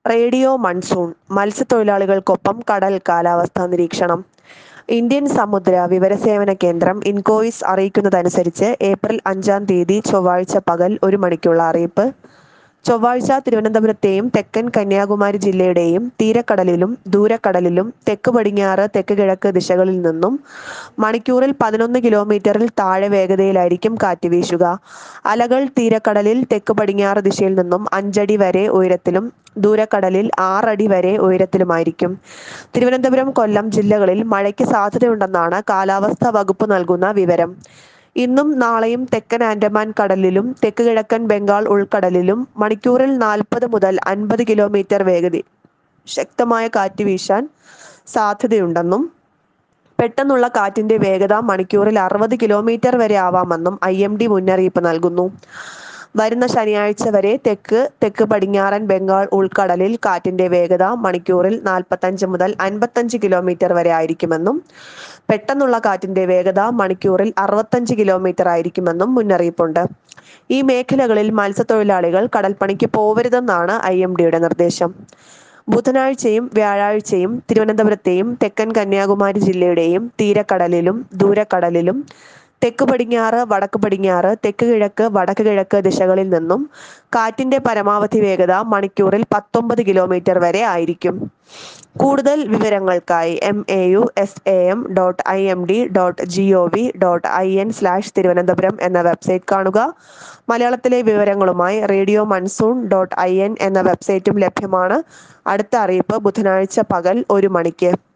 radio monsoon മത്സ്യത്തൊഴിലാളികൾക്കൊപ്പം കടൽ കാലാവസ്ഥാ നിരീക്ഷണം ഇന്ത്യൻ സമുദ്ര വിവരസേവന കേന്ദ്രം ഇൻകോയിസ് അറിയിക്കുന്നതനുസരിച്ച് ഏപ്രിൽ അഞ്ചാം തീയതി ചൊവ്വാഴ്ച പകൽ ഒരു മണിക്കുള്ള അറിയിപ്പ് ചൊവ്വാഴ്ച തിരുവനന്തപുരത്തെയും തെക്കൻ കന്യാകുമാരി ജില്ലയുടെയും തീരക്കടലിലും ദൂരക്കടലിലും തെക്ക് പടിഞ്ഞാറ് തെക്ക് കിഴക്ക് ദിശകളിൽ നിന്നും മണിക്കൂറിൽ പതിനൊന്ന് കിലോമീറ്ററിൽ താഴെ വേഗതയിലായിരിക്കും കാറ്റ് വീശുക അലകൾ തീരക്കടലിൽ തെക്ക് പടിഞ്ഞാറ് ദിശയിൽ നിന്നും അഞ്ചടി വരെ ഉയരത്തിലും ദൂരക്കടലിൽ ആറടി വരെ ഉയരത്തിലുമായിരിക്കും തിരുവനന്തപുരം കൊല്ലം ജില്ലകളിൽ മഴയ്ക്ക് സാധ്യതയുണ്ടെന്നാണ് കാലാവസ്ഥാ വകുപ്പ് നൽകുന്ന വിവരം ഇന്നും നാളെയും തെക്കൻ ആൻഡമാൻ കടലിലും തെക്ക് കിഴക്കൻ ബംഗാൾ ഉൾക്കടലിലും മണിക്കൂറിൽ നാൽപ്പത് മുതൽ അൻപത് കിലോമീറ്റർ വേഗത ശക്തമായ കാറ്റ് വീശാൻ സാധ്യതയുണ്ടെന്നും പെട്ടെന്നുള്ള കാറ്റിന്റെ വേഗത മണിക്കൂറിൽ അറുപത് കിലോമീറ്റർ വരെ ആവാമെന്നും ഐ എം ഡി മുന്നറിയിപ്പ് നൽകുന്നു വരുന്ന ശനിയാഴ്ച വരെ തെക്ക് തെക്ക് പടിഞ്ഞാറൻ ബംഗാൾ ഉൾക്കടലിൽ കാറ്റിന്റെ വേഗത മണിക്കൂറിൽ നാൽപ്പത്തഞ്ച് മുതൽ അൻപത്തഞ്ച് കിലോമീറ്റർ വരെ ആയിരിക്കുമെന്നും പെട്ടെന്നുള്ള കാറ്റിന്റെ വേഗത മണിക്കൂറിൽ അറുപത്തഞ്ച് കിലോമീറ്റർ ആയിരിക്കുമെന്നും മുന്നറിയിപ്പുണ്ട് ഈ മേഖലകളിൽ മത്സ്യത്തൊഴിലാളികൾ കടൽപ്പണിക്ക് പോവരുതെന്നാണ് ഐ എം ഡിയുടെ നിർദ്ദേശം ബുധനാഴ്ചയും വ്യാഴാഴ്ചയും തിരുവനന്തപുരത്തെയും തെക്കൻ കന്യാകുമാരി ജില്ലയുടെയും തീരക്കടലിലും ദൂരക്കടലിലും തെക്ക് പടിഞ്ഞാറ് വടക്ക് പടിഞ്ഞാറ് തെക്ക് കിഴക്ക് വടക്ക് കിഴക്ക് ദിശകളിൽ നിന്നും കാറ്റിന്റെ പരമാവധി വേഗത മണിക്കൂറിൽ പത്തൊമ്പത് കിലോമീറ്റർ വരെ ആയിരിക്കും കൂടുതൽ വിവരങ്ങൾക്കായി M A U S A M dot I M D dot G O V dot I N slash Thiruvananthapuram എന്ന വെബ്സൈറ്റ് കാണുക മലയാളത്തിലെ വിവരങ്ങളുമായി radio monsoon dot I N എന്ന വെബ്സൈറ്റും ലഭ്യമാണ് അടുത്ത അറിയിപ്പ് ബുധനാഴ്ച പകൽ ഒരു മണിക്ക്